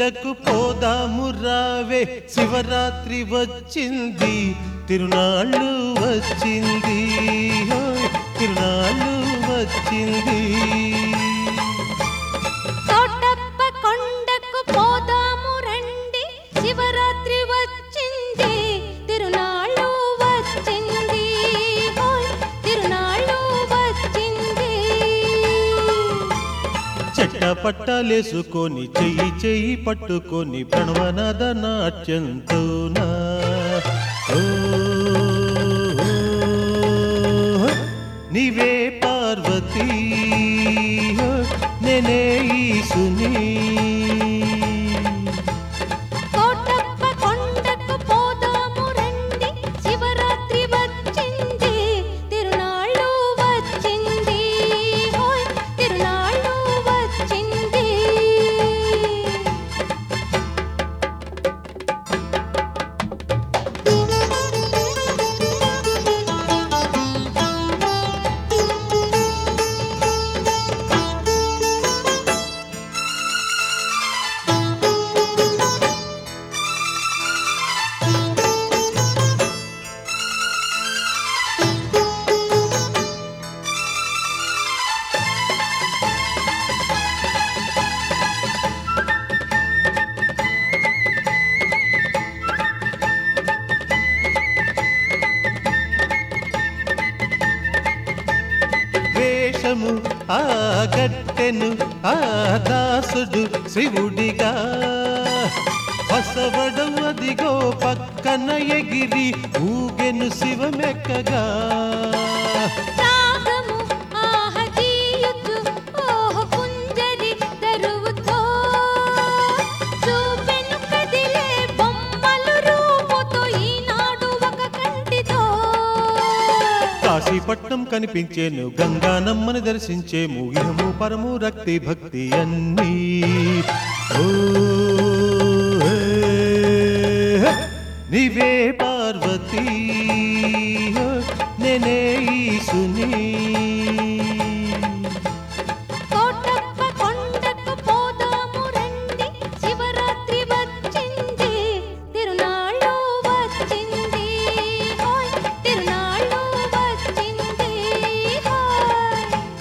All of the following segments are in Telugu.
కొండకు పోదాము రావే శివరాత్రి వచ్చింది తిరునాళ్ళు వచ్చింది ఓయ్, తిరునాళ్ళు వచ్చింది తోటప్ప కొండకు పోదాము రండి శివరాత్రి వచ్చింది తిరునాళ్ళు వచ్చింది ఓయ్ తిరునాళ్ళు వచ్చింది చెట్ట పట్టాలేసుకొని చెయ్యి చెయ్యి పట్టుకొని ప్రణవనాద నాట్యంతోనా ఓ, నీవే పార్వతీ ఓ, నేనే ఈసుని తోటప్ప కొండకు పోదాము రండి శివరాత్రి వచ్చింది తిరునాళ్ళు వచ్చింది ఓయ్ తిరునాళ్ళు వచ్చింది వేషము ఆ గట్టెను ఆ దాసుడు శివుడిగా బసవడం అదిగో పక్కన ఎగిరి ఊగెను శివమెక్కగా రాగము ఆహ తీయుచు ఓహ కుంజరి దరువుతో చూపెను కదిలే బొమ్మలు రూపుతో ఈనాడు ఒక కంటితో కాశీపట్నం కనిపించేను గంగానమ్మని దర్శించేము ఇహము పరము రక్తి భక్తి అన్నీ ఓ, ఏ, నీవే పార్వతీ ఓ, నేనే ఈసుని కోటప్ప కొండకు పోదాము రండి శివరాత్రి వచ్చింది తిరునాళ్ళు వచ్చింది ఓయ్ తిరునాళ్ళు వచ్చింది ఓయ్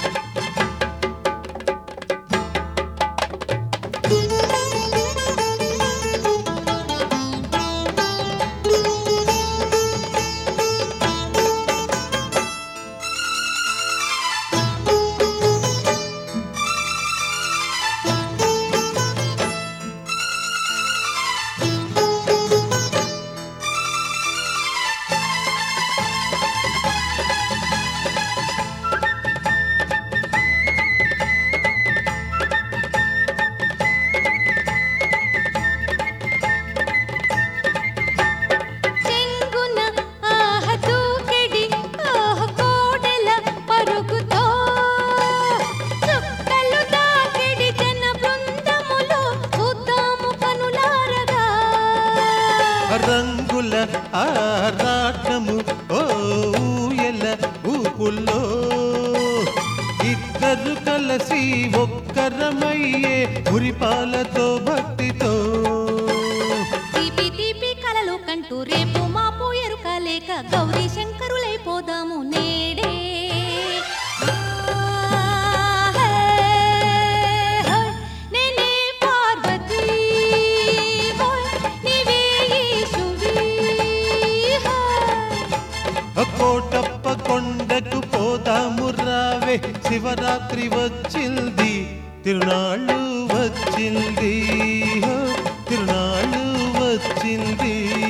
చెంగున ఆహ దూకెడి ఆహ కోడెల పరుగుతో చుక్కలు దాకెడి జన బృందములు చూద్దాము కనులారగా రంగుల ఆరాటము ఓ ఊయల ఊపుల్లో ఇద్దరు కలిసి ఒక్కరమయ్యే మురిపాలతో భక్తితో తీపి తీపి కలలు కంటూ రేపు మాపు ఎరుకలేక గౌరీ శంకరులైపోదాము నేడే ఆ, హే, హే, నేనే పార్వతీ హోయ్, నీవే ఈశువి, హోయ్. కోటప్ప కొండకు పోదాము రావే శివరాత్రి వచ్చింది తిరునాళ్ళు వచ్చింది ఓ, తిరునాళ్ళు వచ్చింది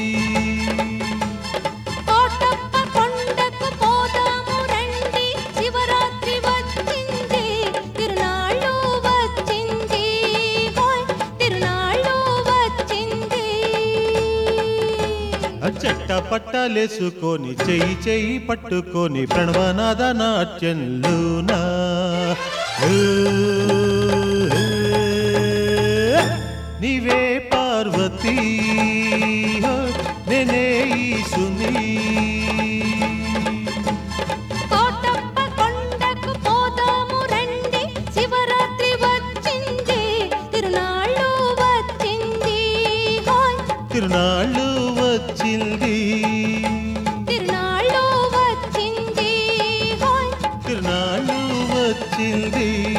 కోటప్ప కొండకు పోదాము రండి శివరాత్రి వచ్చింది తిరునాళ్ళు వచ్చింది హోయ్ తిరునాళ్ళు వచ్చింది చెట్ట పట్టాలేసుకొని చెయ్యి చెయ్యి పట్టుకొని ప్రణవనాద నాట్యంలోనా ఏ, నీవే పార్వతీ నేనే ఈసుని కోటప్ప కొండకు పోదాము రండి శివరాత్రి వచ్చింది తిరునాళ్ళు వచ్చింది తిరునాళ్ళు వచ్చింది తిరునాళ్ళు వచ్చింది హోయ్ తిరునాళ్ళు వచ్చింది